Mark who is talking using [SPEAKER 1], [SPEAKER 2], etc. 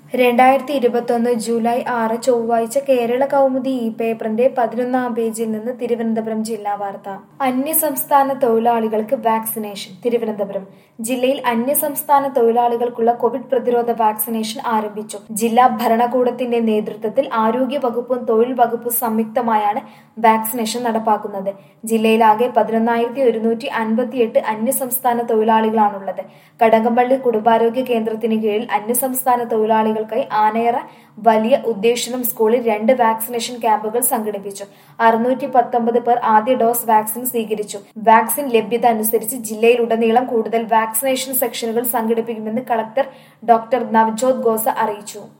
[SPEAKER 1] രണ്ടായിരത്തി ഇരുപത്തൊന്ന് ജൂലൈ ആറ് ചൊവ്വാഴ്ച കേരള കൗമുദി ഈ പേപ്പറിന്റെ പതിനൊന്നാം പേജിൽ നിന്ന് തിരുവനന്തപുരം ജില്ലാ വാർത്ത അന്യസംസ്ഥാന തൊഴിലാളികൾക്ക് വാക്സിനേഷൻ തിരുവനന്തപുരം ജില്ലയിൽ അന്യസംസ്ഥാന തൊഴിലാളികൾക്കുള്ള കോവിഡ് പ്രതിരോധ വാക്സിനേഷൻ ആരംഭിച്ചു ജില്ലാ ഭരണകൂടത്തിന്റെ നേതൃത്വത്തിൽ ആരോഗ്യ വകുപ്പും തൊഴിൽ വകുപ്പും സംയുക്തമായാണ് വാക്സിനേഷൻ നടപ്പാക്കുന്നത് ജില്ലയിലാകെ പതിനൊന്നായിരത്തി ഒരുന്നൂറ്റി അൻപത്തിയെട്ട് അന്യസംസ്ഥാന തൊഴിലാളികളാണുള്ളത് കടകംപള്ളി കുടുംബാരോഗ്യ കേന്ദ്രത്തിന് കീഴിൽ അന്യസംസ്ഥാന തൊഴിലാളികൾക്കായി ആനയറ വലിയ ഉദ്ദേശനം സ്കൂളിൽ രണ്ട് വാക്സിനേഷൻ ക്യാമ്പുകൾ സംഘടിപ്പിച്ചു അറുന്നൂറ്റി പത്തൊമ്പത് പേർ ആദ്യ ഡോസ് വാക്സിൻ സ്വീകരിച്ചു വാക്സിൻ ലഭ്യത അനുസരിച്ച് ജില്ലയിലുടനീളം കൂടുതൽ വാക്സിനേഷൻ സെക്ഷനുകൾ സംഘടിപ്പിക്കുമെന്ന് കളക്ടർ ഡോക്ടർ നവ്ജോത് ഗോസ അറിയിച്ചു